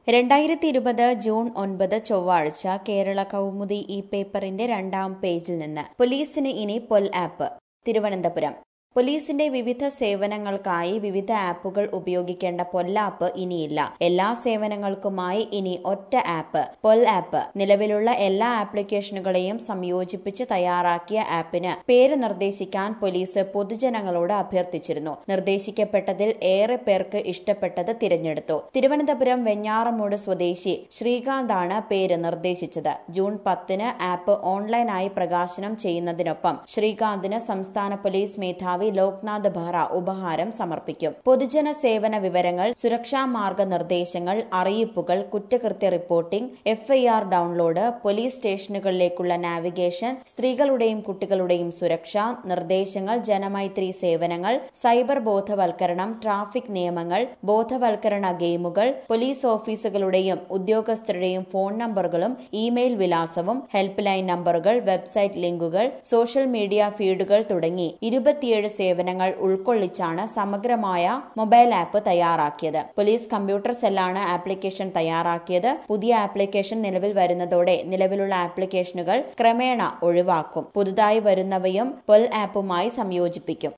രണ്ടായിരത്തി ഇരുപത് ജൂൺ ഒൻപത് ചൊവ്വാഴ്ച കേരള കൗമുദി ഈ പേപ്പറിന്റെ രണ്ടാം പേജിൽ നിന്ന് പോലീസിന് ഇനി പൊൽ ആപ്പ് തിരുവനന്തപുരം പോലീസിന്റെ വിവിധ സേവനങ്ങൾക്കായി വിവിധ ആപ്പുകൾ ഉപയോഗിക്കേണ്ട പൊല്ലാപ്പ് ഇനിയില്ല എല്ലാ സേവനങ്ങൾക്കുമായി ഇനി ഒറ്റ ആപ്പ് പൊൽ ആപ്പ് നിലവിലുള്ള എല്ലാ ആപ്ലിക്കേഷനുകളെയും സംയോജിപ്പിച്ച് തയ്യാറാക്കിയ ആപ്പിന് പേര് നിർദ്ദേശിക്കാൻ പോലീസ് പൊതുജനങ്ങളോട് അഭ്യർത്ഥിച്ചിരുന്നു നിർദ്ദേശിക്കപ്പെട്ടതിൽ ഏറെ പേർക്ക് ഇഷ്ടപ്പെട്ടത് തിരഞ്ഞെടുത്തു തിരുവനന്തപുരം വെഞ്ഞാറമൂട് സ്വദേശി ശ്രീകാന്താണ് പേര് നിർദ്ദേശിച്ചത് ജൂൺ പത്തിന് ആപ്പ് ഓൺലൈനായി പ്രകാശനം ചെയ്യുന്നതിനൊപ്പം ശ്രീകാന്തിന് സംസ്ഥാന പോലീസ് മേധാവി ലോക്നാഥ് ബെഹ്റ ഉപഹാരം സമർപ്പിക്കും പൊതുജന സേവന വിവരങ്ങൾ സുരക്ഷാ മാർഗനിർദ്ദേശങ്ങൾ അറിയിപ്പുകൾ കുറ്റകൃത്യ റിപ്പോർട്ടിംഗ് എഫ്ഐആർ ഡൌൺലോഡ് പോലീസ് സ്റ്റേഷനുകളിലേക്കുള്ള നാവിഗേഷൻ സ്ത്രീകളുടെയും കുട്ടികളുടെയും സുരക്ഷ നിർദ്ദേശങ്ങൾ ജനമൈത്രി സേവനങ്ങൾ സൈബർ ബോധവൽക്കരണം ട്രാഫിക് നിയമങ്ങൾ ബോധവൽക്കരണ ഗെയിമുകൾ പോലീസ് ഓഫീസുകളുടെയും ഉദ്യോഗസ്ഥരുടെയും ഫോൺ നമ്പറുകളും ഇമെയിൽ വിലാസവും ഹെൽപ്പ് ലൈൻ നമ്പറുകൾ വെബ്സൈറ്റ് ലിങ്കുകൾ സോഷ്യൽ മീഡിയ ഫീഡുകൾ തുടങ്ങി ഇരുപത്തിയേഴ് സേവനങ്ങൾ ഉൾക്കൊള്ളിച്ചാണ് സമഗ്രമായ മൊബൈൽ ആപ്പ് തയ്യാറാക്കിയത് പോലീസ് കമ്പ്യൂട്ടർ സെല്ലാണ് ആപ്ലിക്കേഷൻ തയ്യാറാക്കിയത് പുതിയ ആപ്ലിക്കേഷൻ നിലവിൽ വരുന്നതോടെ നിലവിലുള്ള ആപ്ലിക്കേഷനുകൾ ക്രമേണ ഒഴിവാക്കും പുതുതായി വരുന്നവയും പൊൽ ആപ്പുമായി സംയോജിപ്പിക്കും